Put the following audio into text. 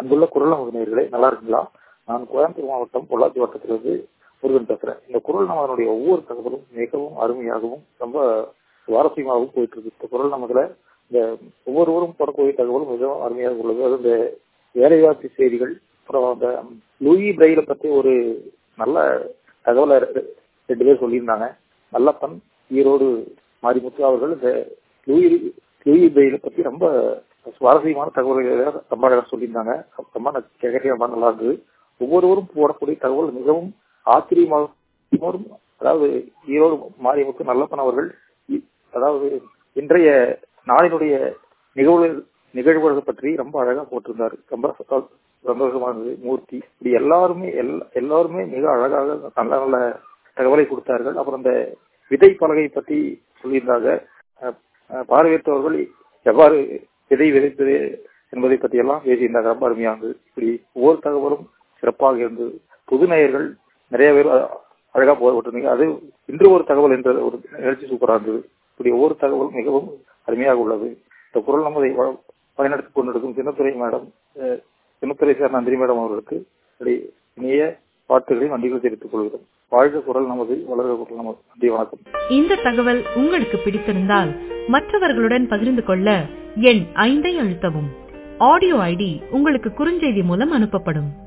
அன்புள்ள குரல் நமது நேர்களே நல்லா இருக்குங்களா நான் கோயம்புத்தூர் மாவட்டம் பொள்ளாச்சி வட்டத்திலிருந்து முருகன் பேசுறேன் இந்த குரல் நமதனுடைய ஒவ்வொரு தகவலும் மிகவும் அருமையாகவும் ரொம்ப சுவாரஸ்யமாகவும் போயிட்டு இருக்கு இந்த குரல் நமதுல இந்த ஒவ்வொருவரும் போடக்கூடிய தகவலும் மிகவும் அருமையாக உள்ளது அது இந்த வேலைவாய்ப்பு செய்திகள் அப்புறம் அந்த லூயி பிரைல பத்தி ஒரு நல்ல தகவலை ரெண்டு பேர் சொல்லியிருந்தாங்க நல்லப்பன் ஈரோடு மாரிமுத்து அவர்கள் இந்த லூயி லூயி பிரைல பத்தி ரொம்ப சுவாரஸ்யமான தகவல்களை ரொம்ப அழகாக சொல்லியிருந்தாங்க ரொம்ப கேட்கறதுக்கு ரொம்ப நல்லா இருந்தது ஒவ்வொருவரும் போடக்கூடிய தகவல் மிகவும் ஆச்சரியமாக அதாவது ஈரோடு மாரியமுத்து நல்லப்பன் அவர்கள் அதாவது இன்றைய நாளினுடைய நிகழ்வு நிகழ்வுகள் பற்றி ரொம்ப அழகா போட்டிருந்தாரு ரொம்ப சந்தோஷமானது மூர்த்தி இப்படி எல்லாருமே எல்லாருமே மிக அழகாக நல்ல நல்ல தகவலை கொடுத்தார்கள் அப்புறம் இந்த விதை பலகை பற்றி சொல்லியிருந்தாங்க பார்வையற்றவர்கள் எவ்வாறு விதை விதைப்பது என்பதை பற்றி எல்லாம் பேசியிருந்தாங்க ரொம்ப அருமையானது இப்படி ஒவ்வொரு தகவலும் சிறப்பாக இருந்தது புது நேயர்கள் நிறைய பேர் அழகா போட்டிருந்தீங்க அது இன்று ஒரு தகவல் என்ற ஒரு நிகழ்ச்சி சூப்பராக இருந்தது இப்படி ஒவ்வொரு தகவலும் மிகவும் அருமையாக உள்ளது இந்த குரல் நமதை பயனெடுத்துக் கொண்டிருக்கும் சின்னத்துறை மேடம் சின்னத்துறை சார் நந்திரி மேடம் அவர்களுக்கு இனிய வாழ்த்துக்களை நன்றிகள் தெரிவித்துக் கொள்கிறோம் வாழ்க குரல் நமது வளர்க குரல் நமது நன்றி வணக்கம் இந்த தகவல் உங்களுக்கு பிடித்திருந்தால் மற்றவர்களுடன் பகிர்ந்து கொள்ள எண் ஐந்தை அழுத்தவும் ஆடியோ ஐடி உங்களுக்கு குறுஞ்செய்தி மூலம் அனுப்பப்படும்